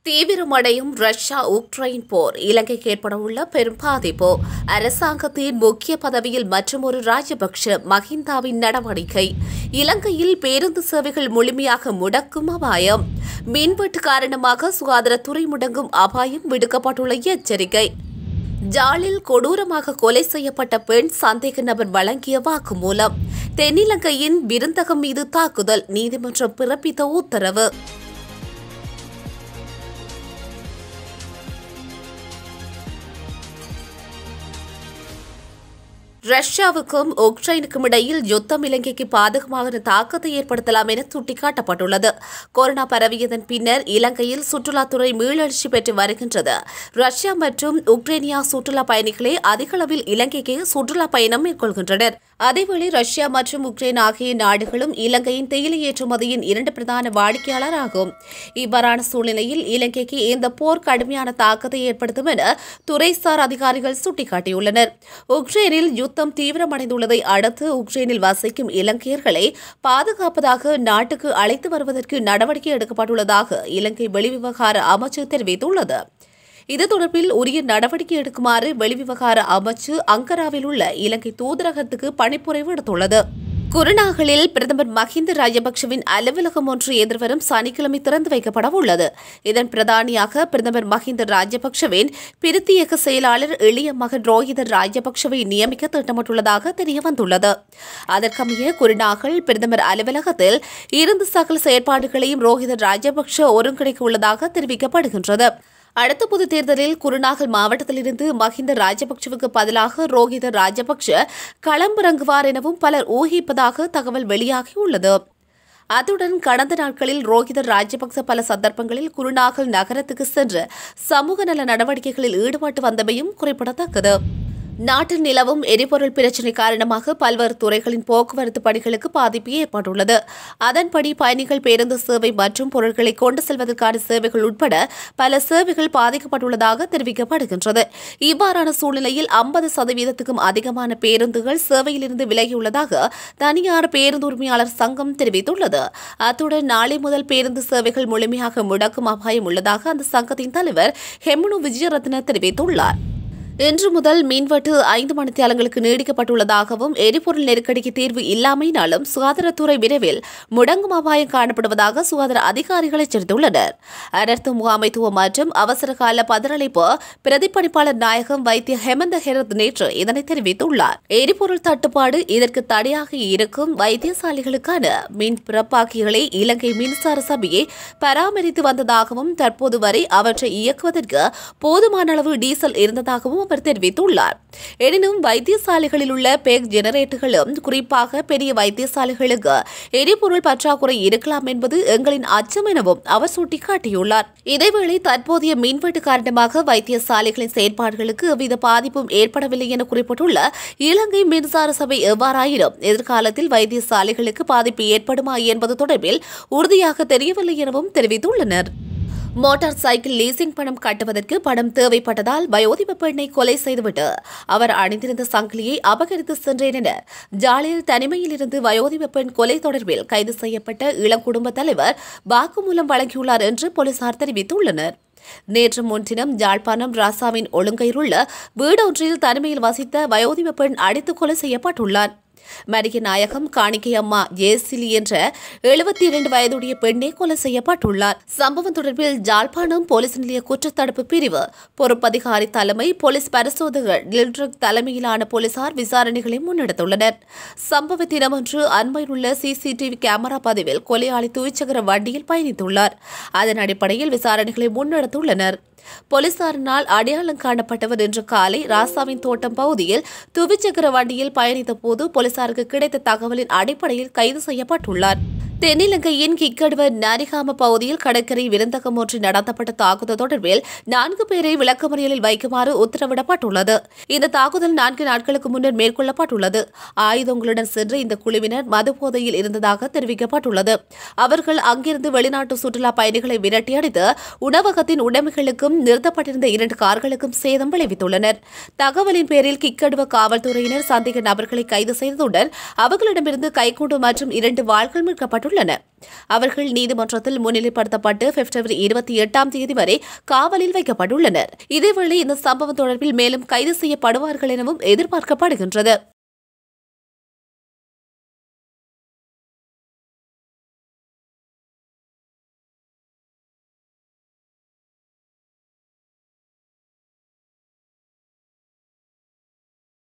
தீவிரமடையும் Russia Ukraine போர் இலங்கைக்கு ஏற்படவுள்ள பெரும் பாதிப்பு அரசாங்கத்தின் முக்கிய பதவியில் மற்றொரு ராஜபக்ஷ மஹிந்தாவின் நடவடிக்கை இலங்கையில் பேருந்து சேவைகள் முழுமையாக முடக்கும் அபாயம் மின்வெட்டு காரணமாக சுகாதாரத்துறை முடங்கும் அபாயம் விடுக்கப்பட்டுள்ள எச்சரிக்கை ஜாலில் கொடூரமாக கொலை செய்யப்பட்ட பெண் சந்தேக நபர் வழங்கிய வாக்குமூலம் தென்னிலங்கையின் விருந்தகம் மீது தாக்குதல் நீதிமன்றம் பிறப்பித்த உத்தரவு ரஷ்யாவுக்கும் உக்ரைனுக்கும் இடையில் யுத்தம் இலங்கைக்கு பாதகமான தாக்கத்தை ஏற்படுத்தலாம் என சுட்டிக்காட்டப்பட்டுள்ளது கொரோனா பரவியதன் பின்னர் இலங்கையில் சுற்றுலாத்துறை மீளெழுச்சி பெற்று வருகின்றது ரஷ்யா மற்றும் உக்ரைனியா சுற்றுலா பயணிகளே அதிக அளவில் இலங்கைக்கு சுற்றுலா பயணம் மேற்கொள்கின்றனர் அதேவேளை ரஷ்யா மற்றும் உக்ரைன் ஆகிய நாடுகளும் இலங்கையின் தேயிலை ஏற்றுமதியின் இரண்டு பிரதான வாடிக்கையாளராகும் இவ்வாறான சூழ்நிலையில் இலங்கைக்கு இந்த போர் கடுமையான தாக்கத்தை ஏற்படுத்தும் என துறைசார் அதிகாரிகள் சுட்டிக்காட்டியுள்ளனர் உக்ரைனில் யுத்தம் தீவிரமடைந்துள்ளதை அடுத்து உக்ரைனில் வசிக்கும் இலங்கையர்களை பாதுகாப்பதாக நாட்டுக்கு அழைத்து வருவதற்கு நடவடிக்கை எடுக்கப்பட்டுள்ளதாக இலங்கை வெளிவிவகார அமைச்சு தெரிவித்துள்ளது இது தொடர்பில் உரிய நடவடிக்கை எடுக்குமாறு வெளிவிவகார அமைச்சு அங்கராவில் உள்ள இலங்கை தூதரகத்துக்கு பணிப்புரை விடுத்துள்ளது குருநாகலில் பிரதமர் மஹிந்த ராஜபக்சவின் அலுவலகம் ஒன்று எதிர்வரும் சனிக்கிழமை திறந்து வைக்கப்பட உள்ளது இதன் பிரதானியாக பிரதமர் மஹிந்த ராஜபக்சவின் பிரித்தியக செயலாளர் எளிய மகன் ரோஹித ராஜபக்சவை நியமிக்க திட்டமிட்டுள்ளதாக தெரியவந்துள்ளது அதற்கமைய குருநாகல் பிரதமர் அலுவலகத்தில் இருந்து சகல செயற்பாடுகளையும் ரோஹித ராஜபக்ச ஒருங்கிணைக்க உள்ளதாக தெரிவிக்கப்படுகின்றது அடுத்த பொது தேர்தலில் குருநாகல் மாவட்டத்திலிருந்து மஹிந்த ராஜபக்சவுக்கு பதிலாக ரோஹித ராஜபக்ஷ களமிறங்குவார் எனவும் பலர் ஊகிப்பதாக தகவல் வெளியாகியுள்ளது அத்துடன் கடந்த நாட்களில் ரோஹித ராஜபக்ச பல சந்தர்ப்பங்களில் குருநாகல் நகரத்துக்கு சென்று சமூக நல நடவடிக்கைகளில் ஈடுபட்டு வந்தமையும் குறிப்பிடத்தக்கது நாட்டில் நிலவும் எரிபொருள் பிரச்சினை காரணமாக பல்வேறு துறைகளின் போக்குவரத்து பணிகளுக்கு பாதிப்பு ஏற்பட்டுள்ளது அதன்படி பயணிகள் பேருந்து சேவை மற்றும் பொருட்களை கொண்டு செல்வதற்கான சேவைகள் உட்பட பல சேவைகள் பாதிக்கப்பட்டுள்ளதாக தெரிவிக்கப்படுகின்றது இவ்வாறான சூழ்நிலையில் ஐம்பது சதவீதத்துக்கும் அதிகமான பேருந்துகள் சேவையிலிருந்து விலகியுள்ளதாக தனியார் பேருந்து உரிமையாளர் சங்கம் தெரிவித்துள்ளது அத்துடன் நாளை முதல் பேருந்து சேவைகள் முழுமையாக முடக்கும் அபாயம் உள்ளதாக அந்த சங்கத்தின் தலைவர் ஹெம்னு விஜயரத்ன தெரிவித்துள்ளார் இன்று முதல் மின்வெட்டு ஐந்து மணித்தியாலங்களுக்கு நீடிக்கப்பட்டுள்ளதாகவும் எரிபொருள் நெருக்கடிக்கு தீர்வு இல்லாமையினாலும் சுகாதாரத்துறை விரைவில் முடங்கும் அபாயம் காணப்படுவதாக சுகாதார அதிகாரிகள் எச்சரித்துள்ளனர் அனர்த்த முகாமைத்துவம் மற்றும் அவசர கால பதிலளிப்பு பிரதிப்பணிப்பாளர் நாயகம் வைத்திய ஹெமந்த ஹெரத் நேற்று இதனை தெரிவித்துள்ளார் எரிபொருள் தட்டுப்பாடு இதற்கு தடையாக இருக்கும் வைத்தியசாலைகளுக்கான மின் பிறப்பாக்கிகளை இலங்கை மின்சார சபையை பராமரித்து வந்ததாகவும் தற்போது வரை அவற்றை இயக்குவதற்கு போதுமான அளவு டீசல் இருந்ததாகவும் அவர் தெரிவித்துள்ளார் எனினும் வைத்தியசாலைகளில் உள்ள பேக் ஜெனரேட்டர்களும் குறிப்பாக பெரிய வைத்தியசாலைகளுக்கு எரிபொருள் பற்றாக்குறை இருக்கலாம் என்பது எங்களின் அச்சம் எனவும் அவர் சுட்டிக்காட்டியுள்ளார் இதேவேளை தற்போதைய மின்வெட்டு காரணமாக வைத்தியசாலைகளின் செயற்பாடுகளுக்கு எவ்வித பாதிப்பும் ஏற்படவில்லை என குறிப்பிட்டுள்ள இலங்கை மின்சார சபை எவ்வாறாயினும் எதிர்காலத்தில் வைத்தியசாலைகளுக்கு பாதிப்பு ஏற்படுமா என்பது தொடர்பில் உறுதியாக தெரியவில்லை எனவும் தெரிவித்துள்ளனர் மோட்டார் சைக்கிள் லீசிங் பணம் கட்டுவதற்கு பணம் தேவைப்பட்டதால் வயோதிப பெண்ணை கொலை செய்துவிட்டு அவர் அணிந்திருந்த சங்கிலியை அபகரித்து சென்றேன் என ஜாலியில் தனிமையில் இருந்து வயோதிப பெண் கொலை தொடர்பில் கைது செய்யப்பட்ட இளம் குடும்ப தலைவர் வாக்குமூலம் வழங்கியுள்ளார் என்று போலீசார் தெரிவித்துள்ளனர் நேற்று முன்தினம் ஜாழ்ப்பாணம் ராசாவின் ஒழுங்கையிலுள்ள வீடொன்றில் தனிமையில் வசித்த வயோதிப பெண் அடித்து கொலை செய்யப்பட்டுள்ளார் மரிக நாயகம் காணிக்கை அம்மா ஜேசிலி என்ற எழுபத்தி இரண்டு வயதுடைய பெண்ணே கொலை செய்யப்பட்டுள்ளார் சம்பவம் தொடர்பில் ஜாழ்ப்பாணம் போலீஸ் நிலைய குற்றத்தடுப்பு பிரிவு பொறுப்பதிகாரி தலைமை போலீஸ் பரிசோதகர் டில்ட்ரக் தலைமையிலான போலீசார் விசாரணைகளை முன்னெடுத்துள்ளனர் சம்பவ தினமன்று அண்மையில் உள்ள சிசிடிவி கேமரா பதிவில் கொலையாளி துவிச்சக்கர வண்டியில் பயணித்துள்ளார் அதன் அடிப்படையில் விசாரணைகளை முன்னெடுத்துள்ளனர் போலீசாரினால் அடையாளம் காணப்பட்டவர் இன்று காலை ராசாவின் தோட்டம் பகுதியில் துவிச்சக்கர வண்டியில் பயணித்த போது போலீசாருக்கு கிடைத்த தகவலின் அடிப்படையில் கைது செய்யப்பட்டுள்ளார் தென்னிலங்கையின் கிக்கடுவ நாரிகாம பகுதியில் கடற்கரை விருந்தகம் ஒன்றில் நடத்தப்பட்ட தாக்குதல் தொடர்பில் நான்கு பேரை விளக்கமறியலில் வைக்குமாறு உத்தரவிடப்பட்டுள்ளது இந்த தாக்குதல் நான்கு நாட்களுக்கு முன்னர் மேற்கொள்ளப்பட்டுள்ளது ஆயுதங்களுடன் சென்று இந்த குழுவினர் மது போதையில் இருந்ததாக தெரிவிக்கப்பட்டுள்ளது அவர்கள் அங்கிருந்து வெளிநாட்டு சுற்றுலா பயணிகளை விரட்டியடித்து உணவகத்தின் உடைமைகளுக்கும் நிறுத்தப்பட்டிருந்த இரண்டு கார்களுக்கும் சேதம் விளைவித்துள்ளனர் தகவலின் பேரில் கிக்கடுவ காவல்துறையினர் சந்தேக நபர்களை கைது செய்ததுடன் அவர்களிடமிருந்து கைக்கூண்டு மற்றும் இரண்டு வாள்கள் மீட்கப்பட்டுள்ளன செய்யப்பட்டுள்ளன அவர்கள் நீதிமன்றத்தில் முன்னிலைப்படுத்தப்பட்டு பிப்ரவரி இருபத்தி எட்டாம் தேதி வரை காவலில் வைக்கப்பட்டுள்ளனர் இதேவேளை இந்த சம்பவம் தொடர்பில் மேலும் கைது செய்யப்படுவார்கள் எனவும் எதிர்பார்க்கப்படுகின்றது